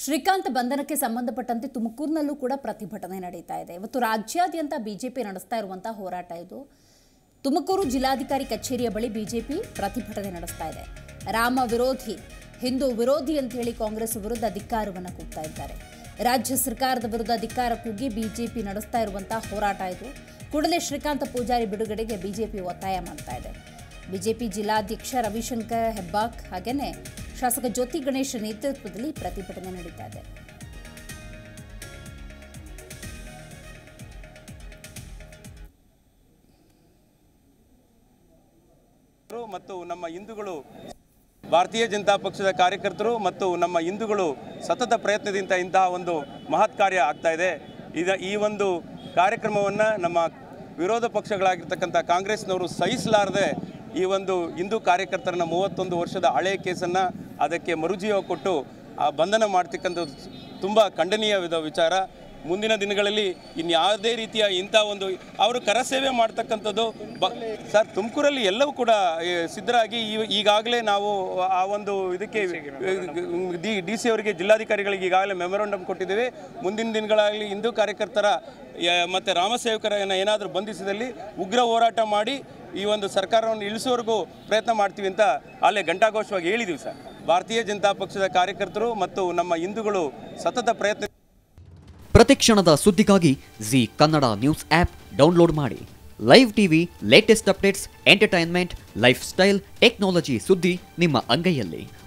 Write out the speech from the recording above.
ಶ್ರೀಕಾಂತ್ ಬಂಧನಕ್ಕೆ ಸಂಬಂಧಪಟ್ಟಂತೆ ತುಮಕೂರಿನಲ್ಲೂ ಕೂಡ ಪ್ರತಿಭಟನೆ ನಡೀತಾ ಇದೆ ಇವತ್ತು ರಾಜ್ಯಾದ್ಯಂತ ಬಿಜೆಪಿ ನಡೆಸ್ತಾ ಇರುವಂತಹ ಹೋರಾಟ ಇದು ತುಮಕೂರು ಜಿಲ್ಲಾಧಿಕಾರಿ ಕಚೇರಿಯ ಬಳಿ ಬಿಜೆಪಿ ಪ್ರತಿಭಟನೆ ನಡೆಸ್ತಾ ಇದೆ ರಾಮ ವಿರೋಧಿ ಹಿಂದೂ ವಿರೋಧಿ ಅಂತ ಹೇಳಿ ಕಾಂಗ್ರೆಸ್ ವಿರುದ್ಧ ಧಿಕ್ಕಾರವನ್ನು ಕೂಗ್ತಾ ಇದ್ದಾರೆ ರಾಜ್ಯ ಸರ್ಕಾರದ ವಿರುದ್ಧ ಧಿಕ್ಕಾರ ಕೂಗಿ ಬಿಜೆಪಿ ನಡೆಸ್ತಾ ಇರುವಂತಹ ಹೋರಾಟ ಇದು ಕೂಡಲೇ ಶ್ರೀಕಾಂತ್ ಪೂಜಾರಿ ಬಿಡುಗಡೆಗೆ ಬಿಜೆಪಿ ಒತ್ತಾಯ ಮಾಡ್ತಾ ಇದೆ ಬಿಜೆಪಿ ಜಿಲ್ಲಾಧ್ಯಕ್ಷ ರವಿಶಂಕರ್ ಹೆಬ್ಬಾಕ್ ಹಾಗೇನೆ ಶಾಸಕ ಜ್ಯೋತಿ ಗಣೇಶ್ ನೇತೃತ್ವದಲ್ಲಿ ಪ್ರತಿಭಟನೆ ನಡೀತಾ ಇದೆ ಮತ್ತು ನಮ್ಮ ಹಿಂದೂಗಳು ಭಾರತೀಯ ಜನತಾ ಪಕ್ಷದ ಕಾರ್ಯಕರ್ತರು ಮತ್ತು ನಮ್ಮ ಹಿಂದೂಗಳು ಸತತ ಪ್ರಯತ್ನದಿಂದ ಇಂತಹ ಒಂದು ಮಹತ್ ಕಾರ್ಯ ಆಗ್ತಾ ಇದೆ ಇದ ಈ ಒಂದು ಕಾರ್ಯಕ್ರಮವನ್ನು ನಮ್ಮ ವಿರೋಧ ಪಕ್ಷಗಳಾಗಿರ್ತಕ್ಕಂಥ ಕಾಂಗ್ರೆಸ್ನವರು ಸಹಿಸಲಾರದೆ ಈ ಒಂದು ಹಿಂದೂ ಕಾರ್ಯಕರ್ತರನ್ನ ಮೂವತ್ತೊಂದು ವರ್ಷದ ಹಳೆಯ ಕೇಸನ್ನು ಅದಕ್ಕೆ ಮರುಜೀವ ಕೊಟ್ಟು ಆ ಬಂಧನ ಮಾಡ್ತಕ್ಕಂಥದ್ದು ತುಂಬ ಖಂಡನೀಯವಾದ ವಿಚಾರ ಮುಂದಿನ ದಿನಗಳಲ್ಲಿ ಇನ್ಯಾವುದೇ ರೀತಿಯ ಇಂಥ ಒಂದು ಅವರು ಕರಸೇವೆ ಮಾಡ್ತಕ್ಕಂಥದ್ದು ಬ ಸರ್ ತುಮಕೂರಲ್ಲಿ ಎಲ್ಲವೂ ಕೂಡ ಏ, ಸಿದ್ಧರಾಗಿ ಈ- ಈಗಾಗಲೇ ನಾವು ಆ ಒಂದು ಇದಕ್ಕೆ ಡಿ ಡಿ ಸಿ ಅವರಿಗೆ ಜಿಲ್ಲಾಧಿಕಾರಿಗಳಿಗೆ ಈಗಾಗಲೇ ಮೆಮೊರಂಡಮ್ ಕೊಟ್ಟಿದ್ದೇವೆ ಮುಂದಿನ ದಿನಗಳಲ್ಲಿ ಹಿಂದೂ ಕಾರ್ಯಕರ್ತರ ಯ- ಮತ್ತು ರಾಮಸೇವಕರನ್ನು ಏನಾದರೂ ಬಂಧಿಸಿದಲ್ಲಿ ಉಗ್ರ ಹೋರಾಟ ಮಾಡಿ ಈ ಒಂದು ಸರ್ಕಾರವನ್ನು ಇಳಿಸೋವರೆಗೂ ಪ್ರಯತ್ನ ಮಾಡ್ತೀವಿ ಅಂತ ಅಲ್ಲೇ ಘಂಟಾಘೋಷವಾಗಿ ಹೇಳಿದ್ದೀವಿ ಸರ್ ಭಾರತೀಯ ಜನತಾ ಪಕ್ಷದ ಕಾರ್ಯಕರ್ತರು ಮತ್ತು ನಮ್ಮ ಹಿಂದೂಗಳು ಸತತ ಪ್ರಯತ್ನ ಪ್ರತಿಕ್ಷಣದ ಸುದ್ದಿಗಾಗಿ Zee Kannada news app download ಮಾಡಿ live TV latest updates entertainment lifestyle technology ಸುದ್ದಿ ನಿಮ್ಮ ಅಂಗೈಯಲ್ಲಿ